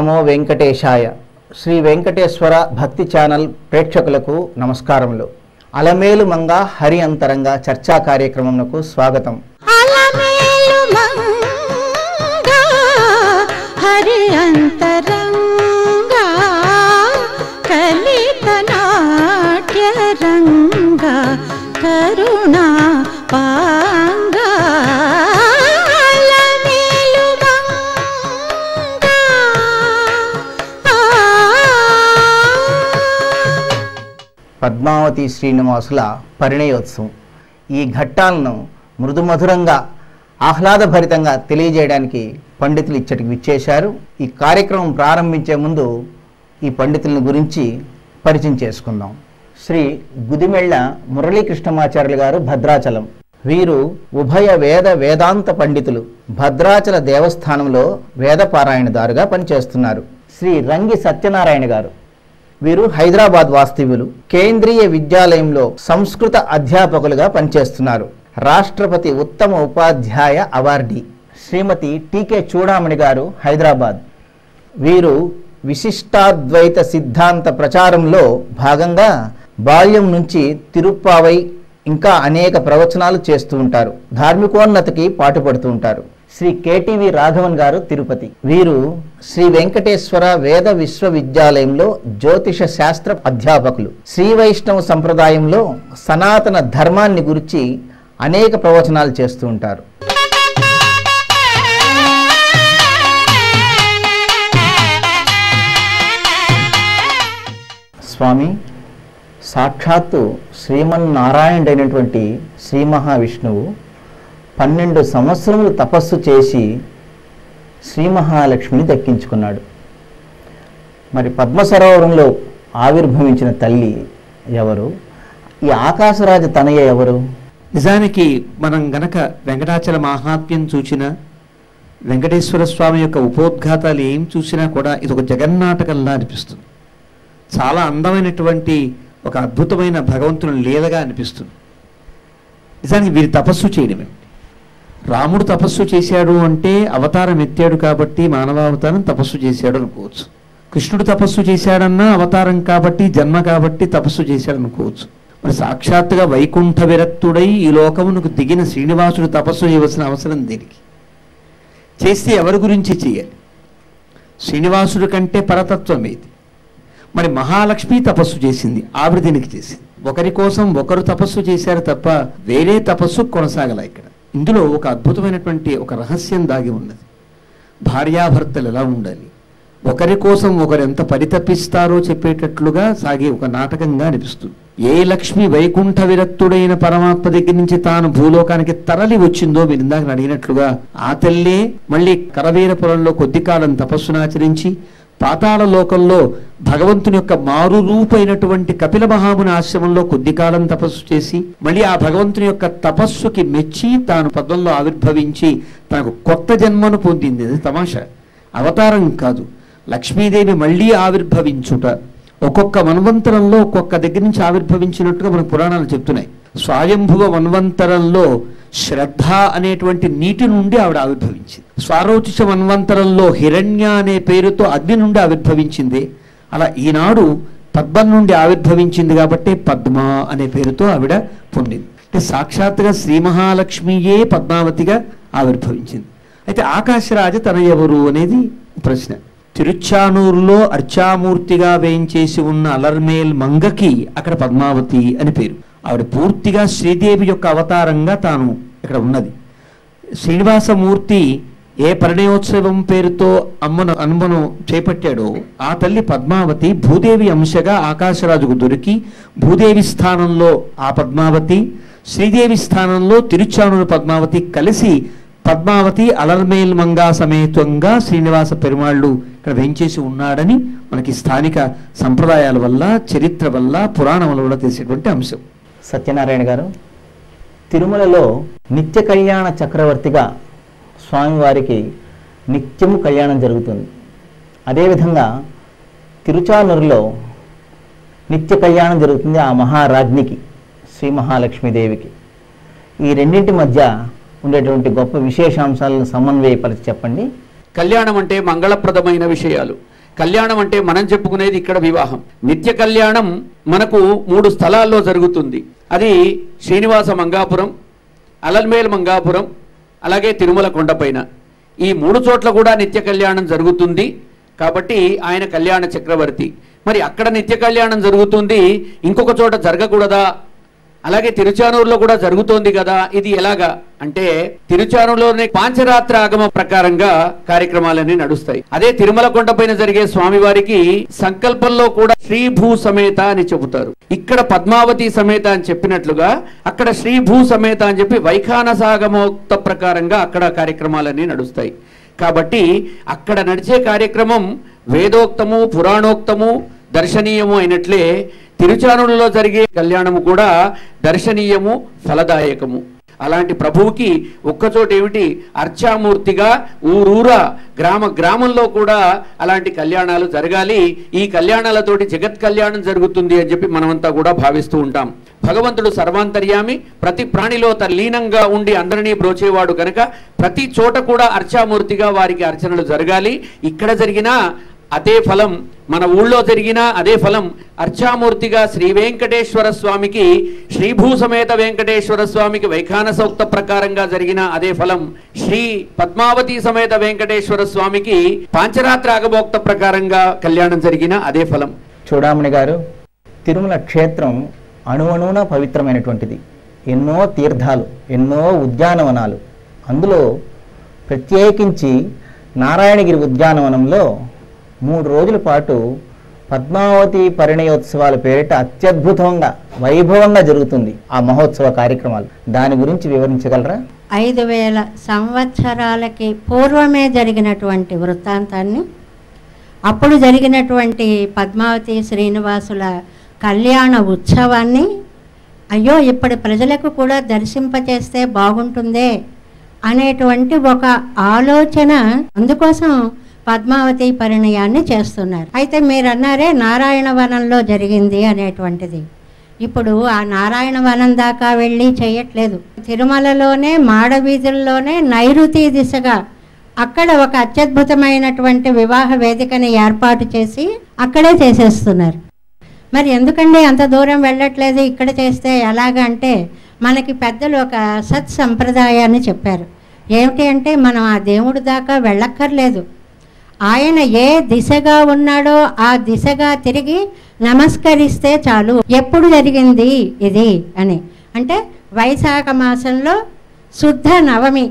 నమో వెంకటేశాయ శ్రీ వెంకటేశ్వర భక్తి ఛానల్ ప్రేక్షకులకు నమస్కారములు అలమేలు మంగ హరి అంతరంగ చర్చా కార్యక్రమంకు స్వాగతం అలమేలు మంగా హరి అంతరంగా కలిత నాట్య రంగా కరుణా పాంగా అలమేలు మంగా ఆ పద్మావతి శ్రీనివాసుల పరిణయోత్సవం ఈ ఘట్టాలను మృదుమధురంగా ఆహ్లాదభరితంగా తెలియజేయడానికి పండితులు ఇచ్చటికి విచ్చేశారు ఈ కార్యక్రమం ప్రారంభించే ముందు ఈ పండితులను గురించి పరిచయం చేసుకుందాం శ్రీ గుదిమెళ్ళ మురళీకృష్ణమాచార్యులు గారు భద్రాచలం వీరు ఉభయ వేద వేదాంత పండితులు భద్రాచల దేవస్థానంలో వేద పారాయణదారుగా పనిచేస్తున్నారు శ్రీ రంగి సత్యనారాయణ గారు వీరు హైదరాబాద్ వాస్తవ్యులు కేంద్రీయ విద్యాలయంలో సంస్కృత అధ్యాపకులుగా పనిచేస్తున్నారు రాష్ట్రపతి ఉత్తమ ఉపాధ్యాయ అవార్డీ శ్రీమతి టీకే చూడామణి గారు హైదరాబాద్ వీరు విశిష్టాద్వైత సిద్ధాంత ప్రచారంలో భాగంగా బాల్యం నుంచి తిరుప్పావై ఇంకా అనేక ప్రవచనాలు చేస్తూ ఉంటారు ధార్మికోన్నతికి పాటుపడుతూ ఉంటారు శ్రీ కేటీవి రాఘవన్ గారు తిరుపతి వీరు శ్రీ వెంకటేశ్వర వేద విశ్వవిద్యాలయంలో జ్యోతిష శాస్త్ర అధ్యాపకులు శ్రీ వైష్ణవ సంప్రదాయంలో సనాతన ధర్మాన్ని గురించి అనేక ప్రవచనాలు చేస్తూ ఉంటారు స్వామి సాక్షాత్తు శ్రీమన్నారాయణుడైనటువంటి శ్రీ మహావిష్ణువు పన్నెండు సంవత్సరములు తపస్సు చేసి శ్రీ మహాలక్ష్మిని దక్కించుకున్నాడు మరి పద్మసరోవరంలో ఆవిర్భవించిన తల్లి ఎవరు ఈ ఆకాశరాజు తనయ ఎవరు నిజానికి మనం గనక వెంకటాచల మాహాత్మ్యం చూసిన వెంకటేశ్వర స్వామి యొక్క ఉపోద్ఘాతాలు ఏం చూసినా కూడా ఇది ఒక జగన్నాటకంలా అనిపిస్తుంది చాలా అందమైనటువంటి ఒక అద్భుతమైన భగవంతుని లీలగా అనిపిస్తుంది నిజానికి వీరి తపస్సు చేయడమే రాముడు తపస్సు చేశాడు అంటే అవతారం ఎత్తాడు కాబట్టి మానవావతారం తపస్సు చేశాడు అనుకోవచ్చు కృష్ణుడు తపస్సు చేశాడన్నా అవతారం కాబట్టి జన్మ కాబట్టి తపస్సు చేశాడు అనుకోవచ్చు మరి సాక్షాత్తుగా వైకుంఠ విరక్తుడై ఈ లోకమునకు దిగిన శ్రీనివాసుడు తపస్సు చేయవలసిన అవసరం దేనికి చేస్తే ఎవరి గురించి చేయాలి శ్రీనివాసుడి కంటే పరతత్వం ఏది మరి మహాలక్ష్మి తపస్సు చేసింది ఆవిడ దీనికి చేసింది ఒకరి కోసం ఒకరు తపస్సు చేశారు తప్ప వేరే తపస్సు కొనసాగల ఇక్కడ ఇందులో ఒక అద్భుతమైనటువంటి ఒక రహస్యం దాగి ఉన్నది భార్యాభర్తలు ఎలా ఉండాలి ఒకరి కోసం ఒకరు ఎంత పరితపిస్తారో చెప్పేటట్లుగా సాగే ఒక నాటకంగా అనిపిస్తుంది ఏ లక్ష్మి వైకుంఠ విరక్తుడైన పరమాత్మ దగ్గర నుంచి తాను భూలోకానికి తరలి వచ్చిందో మీరు ఇందాక అడిగినట్లుగా ఆ తల్లే మళ్ళీ కరవీరపురంలో కొద్ది కాలం తపస్సునాచరించి పాతాళ లోకంలో భగవంతుని యొక్క మారు రూపైనటువంటి కపిల మహాముని ఆశ్రమంలో కొద్ది కాలం తపస్సు చేసి మళ్ళీ ఆ భగవంతుని యొక్క తపస్సుకి మెచ్చి తాను పద్మంలో ఆవిర్భవించి తనకు కొత్త జన్మను పొందింది అది తమాషా అవతారం కాదు లక్ష్మీదేవి మళ్ళీ ఆవిర్భవించుట ఒక్కొక్క మన్వంతరంలో ఒక్కొక్క దగ్గర నుంచి ఆవిర్భవించినట్టుగా మన పురాణాలు చెప్తున్నాయి స్వయంభువ మన్వంతరంలో శ్రద్ధ అనేటువంటి నీటి నుండి ఆవిడ ఆవిర్భవించింది స్వారోచిష మన్వంతరంలో హిరణ్య అనే పేరుతో అగ్ని నుండి ఆవిర్భవించింది అలా ఈనాడు పద్మం నుండి ఆవిర్భవించింది కాబట్టి పద్మ అనే పేరుతో ఆవిడ పొందింది అంటే సాక్షాత్తుగా శ్రీ మహాలక్ష్మియే పద్మావతిగా ఆవిర్భవించింది అయితే ఆకాశరాజ తన ఎవరు అనేది ప్రశ్న తిరుచానూరులో అర్చామూర్తిగా వేయించేసి ఉన్న అలర్మేల్ మంగకి అక్కడ పద్మావతి అని పేరు ఆవిడ పూర్తిగా శ్రీదేవి యొక్క అవతారంగా తాను ఇక్కడ ఉన్నది శ్రీనివాసమూర్తి ఏ పరిణయోత్సవం పేరుతో అమ్మను అమ్మను చేపట్టాడో ఆ తల్లి పద్మావతి భూదేవి అంశగా ఆకాశరాజుకు దొరికి భూదేవి స్థానంలో ఆ పద్మావతి శ్రీదేవి స్థానంలో తిరుచానూరు పద్మావతి కలిసి పద్మావతి అలర్మేల్ మంగా సమేతంగా శ్రీనివాస పెరుమాళ్ళు ఇక్కడ వెంచేసి ఉన్నాడని మనకి స్థానిక సంప్రదాయాల వల్ల చరిత్ర వల్ల పురాణముల వల్ల తెలిసేటువంటి అంశం సత్యనారాయణ గారు తిరుమలలో నిత్య కళ్యాణ చక్రవర్తిగా స్వామివారికి నిత్యము కళ్యాణం జరుగుతుంది అదేవిధంగా తిరుచానూరులో నిత్య కళ్యాణం జరుగుతుంది ఆ మహారాజ్ఞికి శ్రీ మహాలక్ష్మీదేవికి ఈ రెండింటి మధ్య ఉండేటువంటి గొప్ప విశేషాంశాలను సమన్వయపరిచి చెప్పండి కళ్యాణం అంటే మంగళప్రదమైన విషయాలు కళ్యాణం అంటే మనం చెప్పుకునేది ఇక్కడ వివాహం నిత్య కళ్యాణం మనకు మూడు స్థలాల్లో జరుగుతుంది అది శ్రీనివాస మంగాపురం అలల్మేల్ మంగాపురం అలాగే తిరుమల కొండపైన ఈ మూడు చోట్ల కూడా నిత్య కళ్యాణం జరుగుతుంది కాబట్టి ఆయన కళ్యాణ చక్రవర్తి మరి అక్కడ నిత్య కళ్యాణం జరుగుతుంది ఇంకొక చోట జరగకూడదా అలాగే తిరుచానూరులో కూడా జరుగుతోంది కదా ఇది ఎలాగా అంటే తిరుచానూరులోనే పాంచరాత్ర ఆగమ ప్రకారంగా కార్యక్రమాలన్నీ నడుస్తాయి అదే తిరుమల కొండపైన జరిగే స్వామివారికి సంకల్పంలో కూడా శ్రీభూ సమేత అని చెబుతారు ఇక్కడ పద్మావతి సమేత అని చెప్పినట్లుగా అక్కడ శ్రీభూ సమేత అని చెప్పి వైఖానసాగమోక్త ప్రకారంగా అక్కడ కార్యక్రమాలన్నీ నడుస్తాయి కాబట్టి అక్కడ నడిచే కార్యక్రమం వేదోక్తము పురాణోక్తము దర్శనీయము అయినట్లే తిరుచానూరులో జరిగే కళ్యాణము కూడా దర్శనీయము ఫలదాయకము అలాంటి ప్రభువుకి ఒక్కచోట ఏమిటి అర్చామూర్తిగా ఊరూరా గ్రామ గ్రామంలో కూడా అలాంటి కళ్యాణాలు జరగాలి ఈ కళ్యాణాలతోటి జగత్ కళ్యాణం జరుగుతుంది అని చెప్పి మనమంతా కూడా భావిస్తూ ఉంటాం భగవంతుడు సర్వాంతర్యామి ప్రతి ప్రాణిలో తల్లీనంగా ఉండి అందరినీ బ్రోచేవాడు కనుక ప్రతి చోట కూడా అర్చామూర్తిగా వారికి అర్చనలు జరగాలి ఇక్కడ జరిగినా అదే ఫలం మన ఊళ్ళో జరిగిన అదే ఫలం అర్చామూర్తిగా శ్రీ వెంకటేశ్వర స్వామికి శ్రీభూ సమేత వెంకటేశ్వర స్వామికి వైఖానసౌక్త ప్రకారంగా జరిగిన అదే ఫలం శ్రీ పద్మావతి సమేత వెంకటేశ్వర స్వామికి పాంచరాత్ర అగభోక్త ప్రకారంగా కళ్యాణం జరిగిన అదే ఫలం చూడామణి గారు తిరుమల క్షేత్రం అణువణువున పవిత్రమైనటువంటిది ఎన్నో తీర్థాలు ఎన్నో ఉద్యానవనాలు అందులో ప్రత్యేకించి నారాయణగిరి ఉద్యానవనంలో మూడు రోజుల పాటు పద్మావతి పరిణయోత్సవాల పేరిట అత్యద్భుతంగా వైభవంగా జరుగుతుంది ఆ మహోత్సవ కార్యక్రమాలు దాని గురించి వివరించగలరా ఐదు వేల సంవత్సరాలకి పూర్వమే జరిగినటువంటి వృత్తాంతాన్ని అప్పుడు జరిగినటువంటి పద్మావతి శ్రీనివాసుల కళ్యాణ ఉత్సవాన్ని అయ్యో ఇప్పటి ప్రజలకు కూడా దర్శింపచేస్తే బాగుంటుందే అనేటువంటి ఒక ఆలోచన అందుకోసం పద్మావతి పరిణయాన్ని చేస్తున్నారు అయితే మీరు అన్నారే నారాయణ వనంలో జరిగింది అనేటువంటిది ఇప్పుడు ఆ నారాయణ వనం దాకా వెళ్ళి చేయట్లేదు తిరుమలలోనే మాడవీధుల్లోనే నైరుతి దిశగా అక్కడ ఒక అత్యద్భుతమైనటువంటి వివాహ వేదికని ఏర్పాటు చేసి అక్కడే చేసేస్తున్నారు మరి ఎందుకండి అంత దూరం వెళ్ళట్లేదు ఇక్కడ చేస్తే ఎలాగ అంటే మనకి పెద్దలు ఒక సత్ సంప్రదాయాన్ని చెప్పారు ఏమిటి అంటే మనం ఆ దేవుడి దాకా వెళ్ళక్కర్లేదు ఆయన ఏ దిశగా ఉన్నాడో ఆ దిశగా తిరిగి నమస్కరిస్తే చాలు ఎప్పుడు జరిగింది ఇది అని అంటే వైశాఖ మాసంలో శుద్ధ నవమి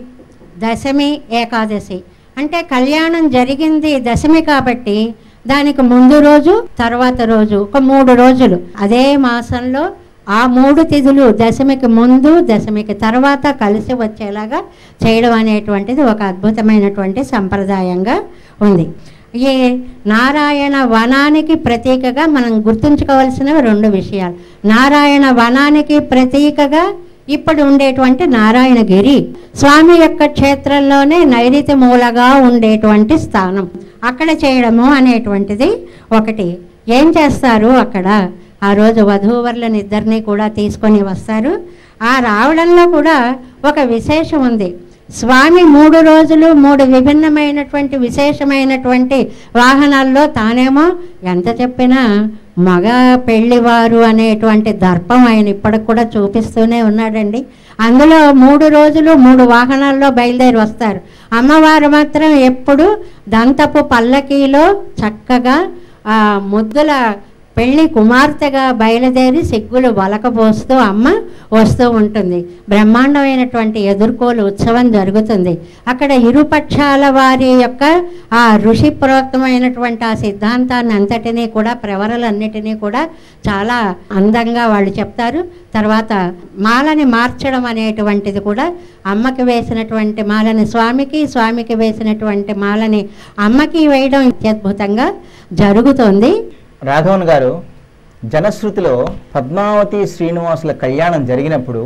దశమి ఏకాదశి అంటే కళ్యాణం జరిగింది దశమి కాబట్టి దానికి ముందు రోజు తర్వాత రోజు ఒక మూడు రోజులు అదే మాసంలో ఆ మూడు తిథులు దశమికి ముందు దశమికి తర్వాత కలిసి వచ్చేలాగా చేయడం అనేటువంటిది ఒక అద్భుతమైనటువంటి సంప్రదాయంగా ఉంది ఈ నారాయణ వనానికి ప్రతీకగా మనం గుర్తుంచుకోవాల్సినవి రెండు విషయాలు నారాయణ వనానికి ప్రతీకగా ఇప్పుడు ఉండేటువంటి నారాయణగిరి స్వామి యొక్క క్షేత్రంలోనే నైరుతి మూలగా ఉండేటువంటి స్థానం అక్కడ చేయడము అనేటువంటిది ఒకటి ఏం చేస్తారు అక్కడ ఆ రోజు వధూవరులను ఇద్దరిని కూడా తీసుకొని వస్తారు ఆ రావడంలో కూడా ఒక విశేషం ఉంది స్వామి మూడు రోజులు మూడు విభిన్నమైనటువంటి విశేషమైనటువంటి వాహనాల్లో తానేమో ఎంత చెప్పినా మగ పెళ్లివారు అనేటువంటి దర్పం ఆయన ఇప్పటికి కూడా చూపిస్తూనే ఉన్నాడండి అందులో మూడు రోజులు మూడు వాహనాల్లో బయలుదేరి వస్తారు అమ్మవారు మాత్రం ఎప్పుడు దంతపు పల్లకీలో చక్కగా ఆ ముద్దుల పెళ్లి కుమార్తెగా బయలుదేరి సిగ్గులు వలకబోస్తూ అమ్మ వస్తూ ఉంటుంది బ్రహ్మాండమైనటువంటి ఎదుర్కోలు ఉత్సవం జరుగుతుంది అక్కడ ఇరుపక్షాల వారి యొక్క ఆ ఋషి ప్రోక్తమైనటువంటి ఆ సిద్ధాంతాన్ని అంతటినీ కూడా ప్రవరలన్నిటినీ కూడా చాలా అందంగా వాళ్ళు చెప్తారు తర్వాత మాలని మార్చడం అనేటువంటిది కూడా అమ్మకి వేసినటువంటి మాలని స్వామికి స్వామికి వేసినటువంటి మాలని అమ్మకి వేయడం అత్యద్భుతంగా జరుగుతోంది రాఘవన్ గారు జనశ్రుతిలో పద్మావతి శ్రీనివాసుల కళ్యాణం జరిగినప్పుడు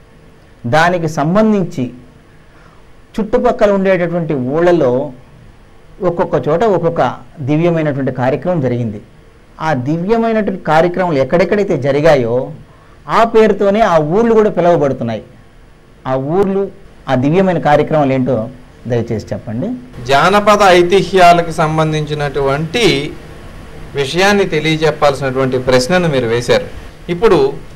దానికి సంబంధించి చుట్టుపక్కల ఉండేటటువంటి ఊళ్ళలో ఒక్కొక్క చోట ఒక్కొక్క దివ్యమైనటువంటి కార్యక్రమం జరిగింది ఆ దివ్యమైనటువంటి కార్యక్రమాలు ఎక్కడెక్కడైతే జరిగాయో ఆ పేరుతోనే ఆ ఊర్లు కూడా పిలువబడుతున్నాయి ఆ ఊర్లు ఆ దివ్యమైన కార్యక్రమాలు ఏంటో దయచేసి చెప్పండి జానపద ఐతిహ్యాలకు సంబంధించినటువంటి విషయాన్ని తెలియజెప్పాల్సినటువంటి ప్రశ్నను మీరు వేశారు ఇప్పుడు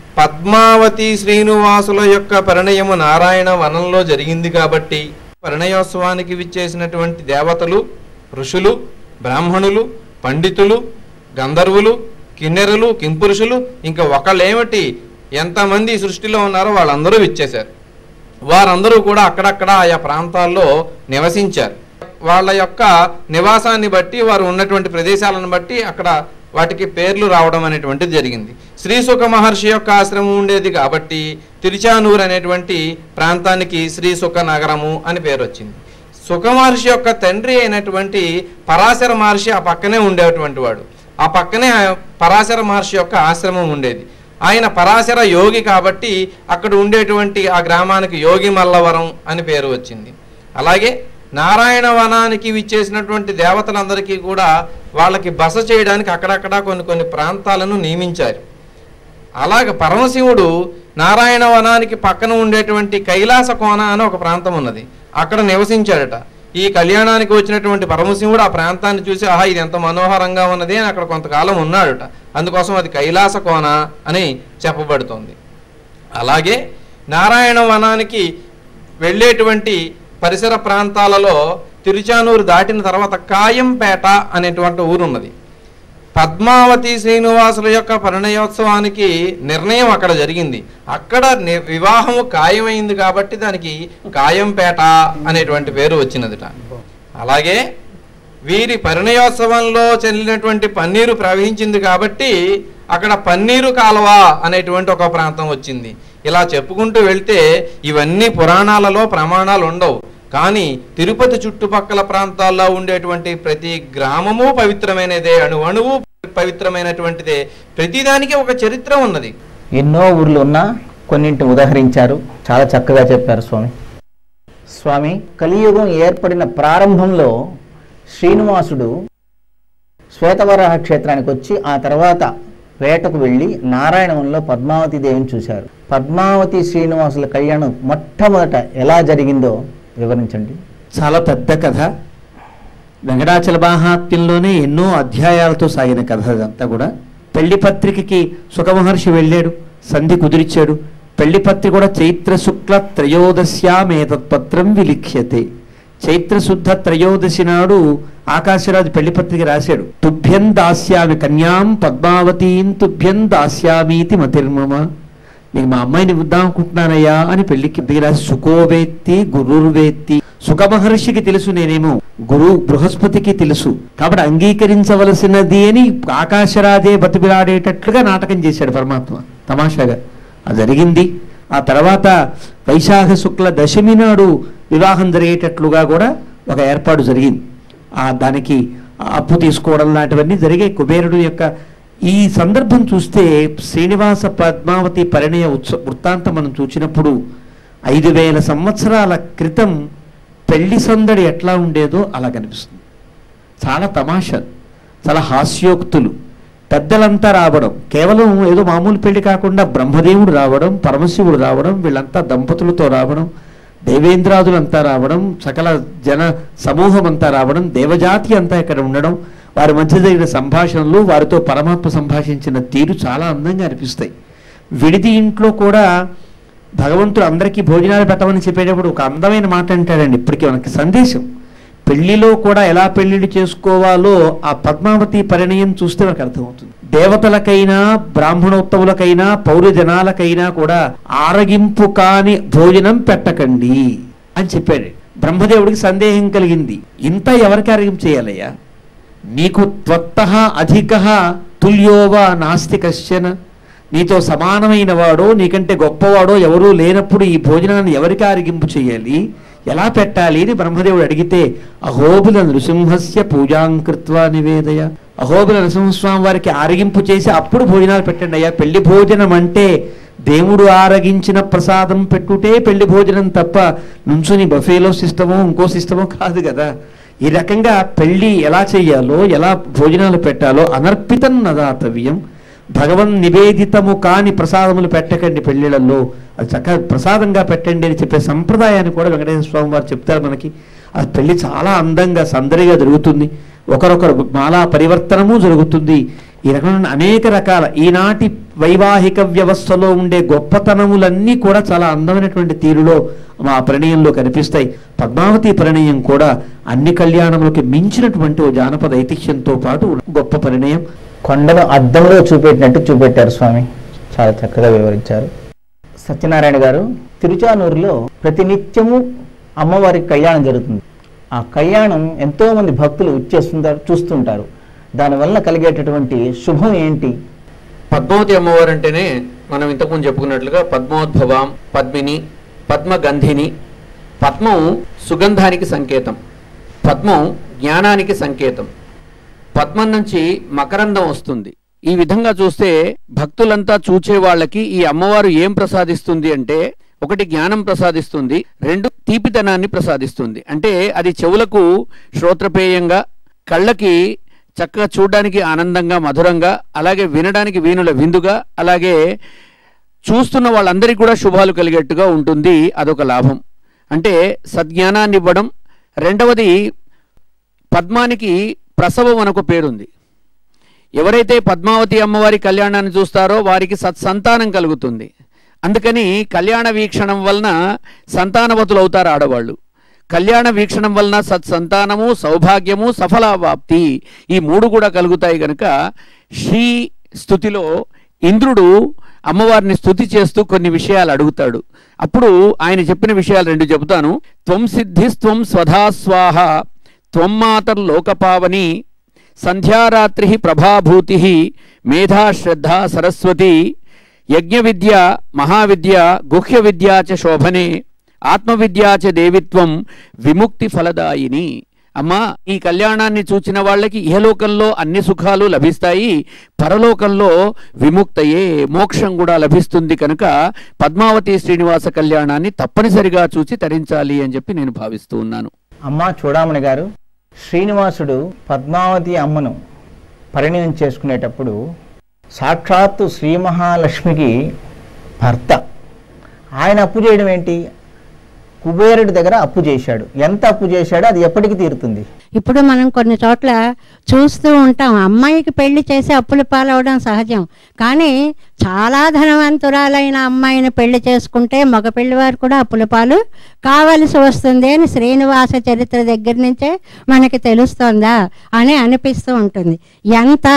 పద్మావతి శ్రీనివాసుల యొక్క పరిణయము నారాయణ వనంలో జరిగింది కాబట్టి పరిణయోత్సవానికి విచ్చేసినటువంటి దేవతలు ఋషులు బ్రాహ్మణులు పండితులు గంధర్వులు కిన్నెరులు కింపురుషులు ఇంకా ఒకళ్ళేమిటి ఎంతమంది ఈ సృష్టిలో ఉన్నారో వాళ్ళందరూ విచ్చేశారు వారందరూ కూడా అక్కడక్కడ ఆయా ప్రాంతాల్లో నివసించారు వాళ్ళ యొక్క నివాసాన్ని బట్టి వారు ఉన్నటువంటి ప్రదేశాలను బట్టి అక్కడ వాటికి పేర్లు రావడం అనేటువంటిది జరిగింది శ్రీసుఖ మహర్షి యొక్క ఆశ్రమం ఉండేది కాబట్టి తిరుచానూరు అనేటువంటి ప్రాంతానికి శ్రీసుఖ నగరము అని పేరు వచ్చింది సుఖ మహర్షి యొక్క తండ్రి అయినటువంటి పరాశర మహర్షి ఆ పక్కనే ఉండేటువంటి వాడు ఆ పక్కనే ఆ పరాశర మహర్షి యొక్క ఆశ్రమం ఉండేది ఆయన పరాశర యోగి కాబట్టి అక్కడ ఉండేటువంటి ఆ గ్రామానికి యోగి మల్లవరం అని పేరు వచ్చింది అలాగే నారాయణ వనానికి విచ్చేసినటువంటి దేవతలందరికీ కూడా వాళ్ళకి బస చేయడానికి అక్కడక్కడ కొన్ని కొన్ని ప్రాంతాలను నియమించారు అలాగ పరమశివుడు నారాయణ వనానికి పక్కన ఉండేటువంటి కైలాస కోన అని ఒక ప్రాంతం ఉన్నది అక్కడ నివసించాడట ఈ కళ్యాణానికి వచ్చినటువంటి పరమశివుడు ఆ ప్రాంతాన్ని చూసి ఆహా ఇది ఎంత మనోహరంగా ఉన్నది అని అక్కడ కొంతకాలం ఉన్నాడట అందుకోసం అది కైలాస కోన అని చెప్పబడుతోంది అలాగే నారాయణ వనానికి వెళ్ళేటువంటి పరిసర ప్రాంతాలలో తిరుచానూరు దాటిన తర్వాత కాయంపేట అనేటువంటి ఊరు ఉన్నది పద్మావతి శ్రీనివాసుల యొక్క పరిణయోత్సవానికి నిర్ణయం అక్కడ జరిగింది అక్కడ ని- వివాహము ఖాయమైంది కాబట్టి దానికి కాయంపేట అనేటువంటి పేరు వచ్చినదిట అలాగే వీరి పరిణయోత్సవంలో చెల్లినటువంటి పన్నీరు ప్రవహించింది కాబట్టి అక్కడ పన్నీరు కాలువ అనేటువంటి ఒక ప్రాంతం వచ్చింది ఇలా చెప్పుకుంటూ వెళ్తే ఇవన్నీ పురాణాలలో ప్రమాణాలు ఉండవు కానీ తిరుపతి చుట్టుపక్కల ప్రాంతాల్లో ఉండేటువంటి ప్రతి గ్రామము పవిత్రమైనదే అణు అణువు పవిత్రమైనటువంటిదే ప్రతిదానికి ఒక చరిత్ర ఉన్నది ఎన్నో ఊర్లు ఉన్నా కొన్నింటిని ఉదహరించారు చాలా చక్కగా చెప్పారు స్వామి స్వామి కలియుగం ఏర్పడిన ప్రారంభంలో శ్రీనివాసుడు శ్వేతవరాహ క్షేత్రానికి వచ్చి ఆ తర్వాత వేటకు వెళ్ళి నారాయణవనంలో పద్మావతి దేవిని చూశారు పద్మావతి శ్రీనివాసుల కళ్యాణం మొట్టమొదట ఎలా జరిగిందో వివరించండి చాలా పెద్ద కథ వెంకటాచల మహాత్మ్యంలోనే ఎన్నో అధ్యాయాలతో సాగిన కథ అదంతా కూడా పెళ్లి పత్రికకి సుఖమహర్షి వెళ్ళాడు సంధి కుదిరిచ్చాడు పెళ్లి పత్రిక కూడా చైత్ర శుక్ల త్రయోదశ్యామేతత్పత్రం విలిఖ్యతే చైత్ర శుద్ధ త్రయోదశి నాడు ఆకాశరాజు పెళ్లి పత్రిక రాశాడు తుభ్యం దాస్యామి కన్యాం పద్మావతీం తుభ్యం దాస్యామీతి మతిర్మమ నీకు మా అమ్మాయిని ఇద్దాం అనుకుంటున్నానయ్యా అని పెళ్లికి దిగిరాసి సుఖోవేత్తి గురుర్వేత్తి సుఖ మహర్షికి తెలుసు నేనేమో గురు బృహస్పతికి తెలుసు కాబట్టి అంగీకరించవలసినది అని ఆకాశరాజే బతిమిలాడేటట్లుగా నాటకం చేశాడు పరమాత్మ తమాషాగా అది జరిగింది ఆ తర్వాత వైశాఖ శుక్ల దశమి నాడు వివాహం జరిగేటట్లుగా కూడా ఒక ఏర్పాటు జరిగింది ఆ దానికి అప్పు తీసుకోవడం లాంటివన్నీ జరిగే కుబేరుడు యొక్క ఈ సందర్భం చూస్తే శ్రీనివాస పద్మావతి పరిణయ ఉత్సవ వృత్తాంతం మనం చూసినప్పుడు ఐదు వేల సంవత్సరాల క్రితం పెళ్లి సందడి ఎట్లా ఉండేదో అలా కనిపిస్తుంది చాలా తమాషా చాలా హాస్యోక్తులు పెద్దలంతా రావడం కేవలం ఏదో మామూలు పెళ్లి కాకుండా బ్రహ్మదేవుడు రావడం పరమశివుడు రావడం వీళ్ళంతా దంపతులతో రావడం దేవేంద్రాదులంతా రావడం సకల జన సమూహం అంతా రావడం దేవజాతి అంతా ఇక్కడ ఉండడం వారి మధ్య జరిగిన సంభాషణలు వారితో పరమాత్మ సంభాషించిన తీరు చాలా అందంగా అనిపిస్తాయి విడిది ఇంట్లో కూడా భగవంతుడు అందరికీ భోజనాలు పెట్టమని చెప్పేటప్పుడు ఒక అందమైన మాట అంటాడండి ఇప్పటికీ మనకి సందేశం పెళ్లిలో కూడా ఎలా పెళ్లిళ్ళు చేసుకోవాలో ఆ పద్మావతి పరిణయం చూస్తే మనకు అర్థమవుతుంది దేవతలకైనా బ్రాహ్మణోత్తములకైనా పౌర జనాలకైనా కూడా ఆరగింపు కాని భోజనం పెట్టకండి అని చెప్పాడు బ్రహ్మదేవుడికి సందేహం కలిగింది ఇంత ఎవరికి ఆరగింపు చేయాలయ్యా నీకు త్వత్త అధిక తుల్యోవా నాస్తి కశ్చన నీతో సమానమైన వాడో నీకంటే గొప్పవాడో ఎవరూ లేనప్పుడు ఈ భోజనాన్ని ఎవరికి ఆరగింపు చేయాలి ఎలా పెట్టాలి అని బ్రహ్మదేవుడు అడిగితే అహోబుల నృసింహస్య పూజాంకృత్వా నివేదయ అహోబుల నృసింహస్వామి వారికి ఆరగింపు చేసి అప్పుడు భోజనాలు పెట్టండి అయ్యా పెళ్లి భోజనం అంటే దేవుడు ఆరగించిన ప్రసాదం పెట్టుటే పెళ్లి భోజనం తప్ప నుంచుని బఫేలో సిస్టమో ఇంకో సిస్టమో కాదు కదా ఈ రకంగా పెళ్లి ఎలా చెయ్యాలో ఎలా భోజనాలు పెట్టాలో అనర్పితం నదాతవ్యం భగవన్ నివేదితము కాని ప్రసాదములు పెట్టకండి పెళ్లిళ్ళల్లో అది చక్కగా ప్రసాదంగా పెట్టండి అని చెప్పే సంప్రదాయాన్ని కూడా వెంకటేశ్వర స్వామి వారు చెప్తారు మనకి ఆ పెళ్లి చాలా అందంగా సందడిగా జరుగుతుంది ఒకరొకరు మాలా పరివర్తనము జరుగుతుంది ఈ రకమైన అనేక రకాల ఈనాటి వైవాహిక వ్యవస్థలో ఉండే గొప్పతనములన్నీ కూడా చాలా అందమైనటువంటి తీరులో మా పరిణయంలో కనిపిస్తాయి పద్మావతి పరిణయం కూడా అన్ని కళ్యాణములకి మించినటువంటి ఓ జానపద ఐతిహ్యంతో పాటు గొప్ప పరిణయం కొండను అద్దంలో చూపెట్టినట్టు చూపెట్టారు స్వామి చాలా చక్కగా వివరించారు సత్యనారాయణ గారు తిరుచానూరులో ప్రతినిత్యము అమ్మవారి కళ్యాణం జరుగుతుంది ఆ కళ్యాణం ఎంతో మంది భక్తులు ఇచ్చేస్తుంటారు చూస్తుంటారు దానివల్ల కలిగేటటువంటి శుభం ఏంటి పద్మావతి అమ్మవారు అంటేనే మనం ఇంతకుముందు చెప్పుకున్నట్లుగా పద్మోద్భవం పద్మిని పద్మగంధిని పద్మం సుగంధానికి సంకేతం పద్మం జ్ఞానానికి సంకేతం పద్మం నుంచి మకరందం వస్తుంది ఈ విధంగా చూస్తే భక్తులంతా చూచే వాళ్ళకి ఈ అమ్మవారు ఏం ప్రసాదిస్తుంది అంటే ఒకటి జ్ఞానం ప్రసాదిస్తుంది రెండు తీపితనాన్ని ప్రసాదిస్తుంది అంటే అది చెవులకు శ్రోత్రపేయంగా కళ్ళకి చక్కగా చూడడానికి ఆనందంగా మధురంగా అలాగే వినడానికి వీణుల విందుగా అలాగే చూస్తున్న వాళ్ళందరికీ కూడా శుభాలు కలిగేట్టుగా ఉంటుంది అదొక లాభం అంటే సద్జ్ఞానాన్ని ఇవ్వడం రెండవది పద్మానికి ప్రసవం అనొక పేరుంది ఎవరైతే పద్మావతి అమ్మవారి కళ్యాణాన్ని చూస్తారో వారికి సత్సంతానం కలుగుతుంది అందుకని కళ్యాణ వీక్షణం వలన సంతానవతులు అవుతారు ఆడవాళ్ళు కళ్యాణ వీక్షణం వలన సత్సంతానము సౌభాగ్యము సఫలావాప్తి ఈ మూడు కూడా కలుగుతాయి కనుక శ్రీ స్థుతిలో ఇంద్రుడు అమ్మవారిని స్థుతి చేస్తూ కొన్ని విషయాలు అడుగుతాడు అప్పుడు ఆయన చెప్పిన విషయాలు రెండు చెబుతాను త్వం సిద్ధిస్త్వం స్వధా స్వాహ త్వం మాతర్లోకపావని సంధ్యారాత్రి ప్రభాభూతి మేధా శ్రద్ధ సరస్వతి యజ్ఞ విద్య మహావిద్య గుహ్య విద్యా చ శోభనే ఆత్మవిద్యా చ దేవిత్వం విముక్తి ఫలదాయిని అమ్మా ఈ కళ్యాణాన్ని చూచిన వాళ్ళకి ఇహలోకంలో అన్ని సుఖాలు లభిస్తాయి పరలోకంలో విముక్తయే మోక్షం కూడా లభిస్తుంది కనుక పద్మావతి శ్రీనివాస కళ్యాణాన్ని తప్పనిసరిగా చూసి తరించాలి అని చెప్పి నేను భావిస్తూ ఉన్నాను అమ్మ చూడామణి గారు శ్రీనివాసుడు పద్మావతి అమ్మను పరిణయం చేసుకునేటప్పుడు సాక్షాత్తు శ్రీ మహాలక్ష్మికి భర్త ఆయన అప్పు చేయడం ఏంటి కుబేరుడి దగ్గర అప్పు చేశాడు ఎంత అప్పు చేశాడో అది ఎప్పటికి తీరుతుంది ఇప్పుడు మనం కొన్ని చోట్ల చూస్తూ ఉంటాం అమ్మాయికి పెళ్లి చేసి అప్పుల పాలవడం సహజం కానీ చాలా ధనవంతురాలైన అమ్మాయిని పెళ్లి చేసుకుంటే మగ పెళ్లివారు కూడా అప్పుల పాలు కావలసి వస్తుంది అని శ్రీనివాస చరిత్ర దగ్గర నుంచే మనకి తెలుస్తోందా అని అనిపిస్తూ ఉంటుంది ఎంత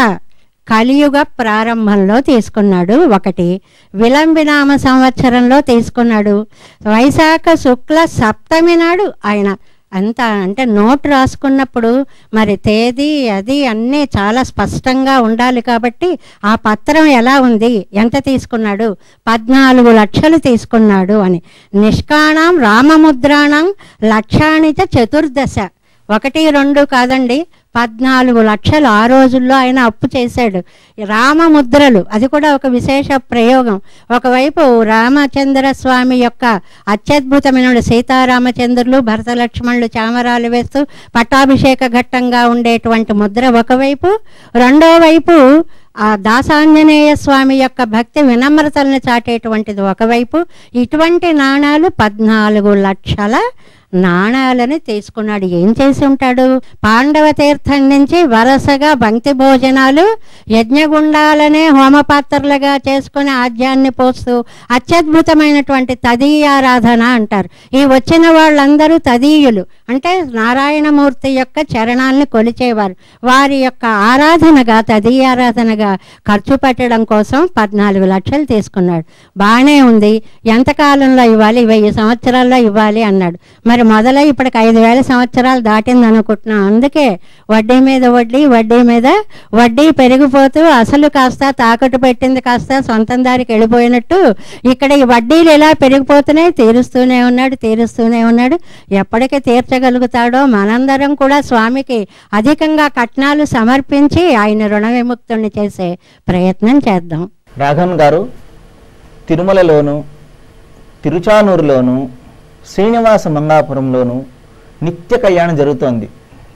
కలియుగ ప్రారంభంలో తీసుకున్నాడు ఒకటి విలంబినామ సంవత్సరంలో తీసుకున్నాడు వైశాఖ శుక్ల సప్తమి నాడు ఆయన అంత అంటే నోట్ రాసుకున్నప్పుడు మరి తేదీ అది అన్నీ చాలా స్పష్టంగా ఉండాలి కాబట్టి ఆ పత్రం ఎలా ఉంది ఎంత తీసుకున్నాడు పద్నాలుగు లక్షలు తీసుకున్నాడు అని నిష్కాణం రామముద్రాణం లక్షాణి చ చతుర్దశ ఒకటి రెండు కాదండి పద్నాలుగు లక్షలు ఆ రోజుల్లో ఆయన అప్పు చేశాడు రామముద్రలు అది కూడా ఒక విశేష ప్రయోగం ఒకవైపు రామచంద్ర స్వామి యొక్క అత్యద్భుతమైన సీతారామచంద్రులు భరత లక్ష్మణులు చామరాలు వేస్తూ పట్టాభిషేక ఘట్టంగా ఉండేటువంటి ముద్ర ఒకవైపు రెండో వైపు ఆ దాసాంజనేయ స్వామి యొక్క భక్తి వినమ్రతల్ని చాటేటువంటిది ఒకవైపు ఇటువంటి నాణాలు పద్నాలుగు లక్షల నాణాలను తీసుకున్నాడు ఏం చేసి ఉంటాడు పాండవ తీర్థం నుంచి వరుసగా భక్తి భోజనాలు యజ్ఞగుండాలనే హోమపాత్రలుగా చేసుకుని ఆద్యాన్ని పోస్తూ అత్యద్భుతమైనటువంటి తదీయారాధన అంటారు ఈ వచ్చిన వాళ్ళందరూ తదీయులు అంటే నారాయణమూర్తి యొక్క చరణాలను కొలిచేవారు వారి యొక్క ఆరాధనగా తదీయారాధనగా ఖర్చు పెట్టడం కోసం పద్నాలుగు లక్షలు తీసుకున్నాడు బాగానే ఉంది ఎంతకాలంలో ఇవ్వాలి వెయ్యి సంవత్సరాల్లో ఇవ్వాలి అన్నాడు మరి మొదలై ఇప్పటికి ఐదు వేల సంవత్సరాలు దాటింది అనుకుంటున్నాం అందుకే వడ్డీ మీద వడ్డీ వడ్డీ మీద వడ్డీ పెరిగిపోతూ అసలు కాస్త తాకట్టు పెట్టింది కాస్త సొంతం దారికి వెళ్ళిపోయినట్టు ఇక్కడ ఈ వడ్డీలు ఎలా పెరిగిపోతున్నాయి తీరుస్తూనే ఉన్నాడు తీరుస్తూనే ఉన్నాడు ఎప్పటికి తీర్చగలుగుతాడో మనందరం కూడా స్వామికి అధికంగా కట్నాలు సమర్పించి ఆయన రుణ విముక్తుణ్ణి చేసే ప్రయత్నం చేద్దాం రాఘవన్ గారు తిరుమలలోను తిరుచానూరులోను శ్రీనివాస మంగాపురంలోను నిత్య కళ్యాణం జరుగుతోంది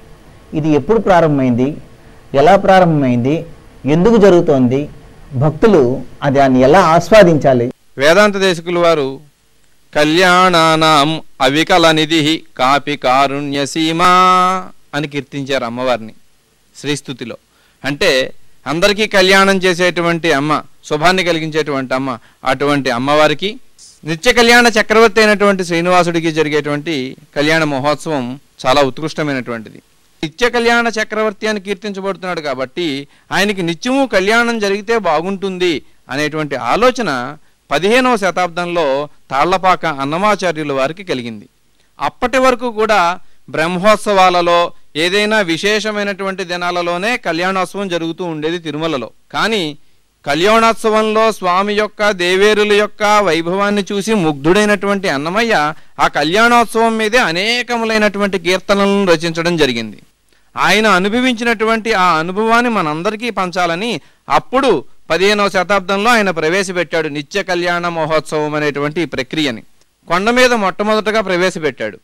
ఇది ఎప్పుడు ప్రారంభమైంది ఎలా ప్రారంభమైంది ఎందుకు జరుగుతోంది భక్తులు ఆ దాన్ని ఎలా ఆస్వాదించాలి వేదాంత దేశకులు వారు కళ్యాణానాం అవికల నిధి కాపి కారుణ్య సీమా అని కీర్తించారు అమ్మవారిని శ్రీస్తుతిలో అంటే అందరికీ కళ్యాణం చేసేటువంటి అమ్మ శుభాన్ని కలిగించేటువంటి అమ్మ అటువంటి అమ్మవారికి నిత్య కళ్యాణ చక్రవర్తి అయినటువంటి శ్రీనివాసుడికి జరిగేటువంటి కళ్యాణ మహోత్సవం చాలా ఉత్కృష్టమైనటువంటిది నిత్య కళ్యాణ చక్రవర్తి అని కీర్తించబడుతున్నాడు కాబట్టి ఆయనకి నిత్యము కళ్యాణం జరిగితే బాగుంటుంది అనేటువంటి ఆలోచన పదిహేనవ శతాబ్దంలో తాళ్లపాక అన్నమాచార్యుల వారికి కలిగింది అప్పటి వరకు కూడా బ్రహ్మోత్సవాలలో ఏదైనా విశేషమైనటువంటి దినాలలోనే కళ్యాణోత్సవం జరుగుతూ ఉండేది తిరుమలలో కానీ కళ్యాణోత్సవంలో స్వామి యొక్క దేవేరుల యొక్క వైభవాన్ని చూసి ముగ్ధుడైనటువంటి అన్నమయ్య ఆ కళ్యాణోత్సవం మీదే అనేకములైనటువంటి కీర్తనలను రచించడం జరిగింది ఆయన అనుభవించినటువంటి ఆ అనుభవాన్ని మనందరికీ పంచాలని అప్పుడు పదిహేనవ శతాబ్దంలో ఆయన ప్రవేశపెట్టాడు నిత్య కళ్యాణ మహోత్సవం అనేటువంటి ఈ ప్రక్రియని కొండ మీద మొట్టమొదటగా ప్రవేశపెట్టాడు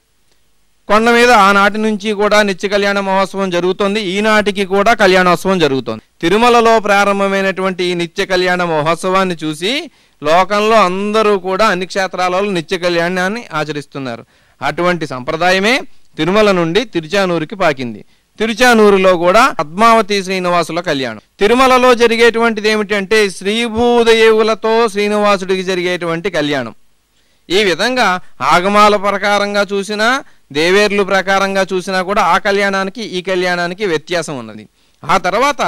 కొండ మీద ఆనాటి నుంచి కూడా నిత్య కళ్యాణ మహోత్సవం జరుగుతోంది ఈనాటికి కూడా కళ్యాణోత్సవం జరుగుతోంది తిరుమలలో ప్రారంభమైనటువంటి ఈ నిత్య కళ్యాణ మహోత్సవాన్ని చూసి లోకంలో అందరూ కూడా అన్ని క్షేత్రాలలో నిత్య కళ్యాణాన్ని ఆచరిస్తున్నారు అటువంటి సంప్రదాయమే తిరుమల నుండి తిరుచానూరుకి పాకింది తిరుచానూరులో కూడా పద్మావతి శ్రీనివాసుల కళ్యాణం తిరుమలలో జరిగేటువంటిది ఏమిటంటే శ్రీభూదేవులతో శ్రీనివాసుడికి జరిగేటువంటి కళ్యాణం ఈ విధంగా ఆగమాల ప్రకారంగా చూసినా దేవేర్లు ప్రకారంగా చూసినా కూడా ఆ కళ్యాణానికి ఈ కళ్యాణానికి వ్యత్యాసం ఉన్నది ఆ తర్వాత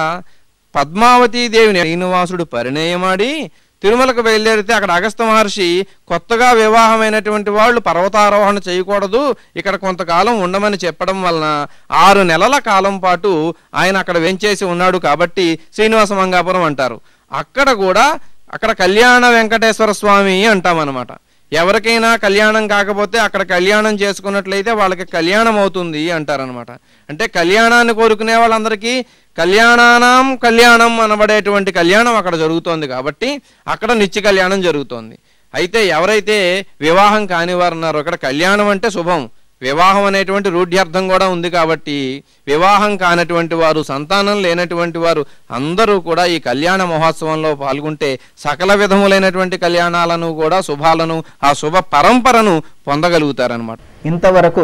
పద్మావతీ దేవిని శ్రీనివాసుడు పరిణయమాడి తిరుమలకు బయలుదేరితే అక్కడ అగస్త మహర్షి కొత్తగా వివాహమైనటువంటి వాళ్ళు పర్వతారోహణ చేయకూడదు ఇక్కడ కొంతకాలం ఉండమని చెప్పడం వలన ఆరు నెలల కాలం పాటు ఆయన అక్కడ వెంచేసి ఉన్నాడు కాబట్టి శ్రీనివాస మంగాపురం అంటారు అక్కడ కూడా అక్కడ కళ్యాణ వెంకటేశ్వర స్వామి అంటామన్నమాట ఎవరికైనా కళ్యాణం కాకపోతే అక్కడ కళ్యాణం చేసుకున్నట్లయితే వాళ్ళకి కళ్యాణం అవుతుంది అంటారనమాట అంటే కళ్యాణాన్ని కోరుకునే వాళ్ళందరికీ కళ్యాణానం కళ్యాణం అనబడేటువంటి కళ్యాణం అక్కడ జరుగుతోంది కాబట్టి అక్కడ నిత్య కళ్యాణం జరుగుతోంది అయితే ఎవరైతే వివాహం కాని వారు ఉన్నారో అక్కడ కళ్యాణం అంటే శుభం వివాహం అనేటువంటి రూఢ్యర్థం కూడా ఉంది కాబట్టి వివాహం కానటువంటి వారు సంతానం లేనటువంటి వారు అందరూ కూడా ఈ కళ్యాణ మహోత్సవంలో పాల్గొంటే సకల విధములైనటువంటి కళ్యాణాలను కూడా శుభాలను ఆ శుభ పరంపరను పొందగలుగుతారనమాట ఇంతవరకు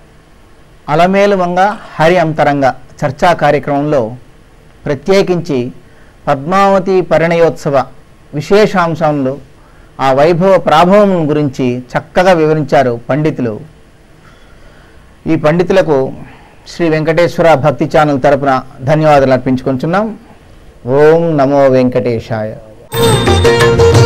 అలమేలువంగ హరి అంతరంగ చర్చా కార్యక్రమంలో ప్రత్యేకించి పద్మావతి పరిణయోత్సవ విశేషాంశాలు ఆ వైభవ ప్రాభవం గురించి చక్కగా వివరించారు పండితులు ఈ పండితులకు శ్రీ వెంకటేశ్వర భక్తి ఛానల్ తరపున ధన్యవాదాలు అర్పించుకుంటున్నాం ఓం నమో వెంకటేశాయ Thank you.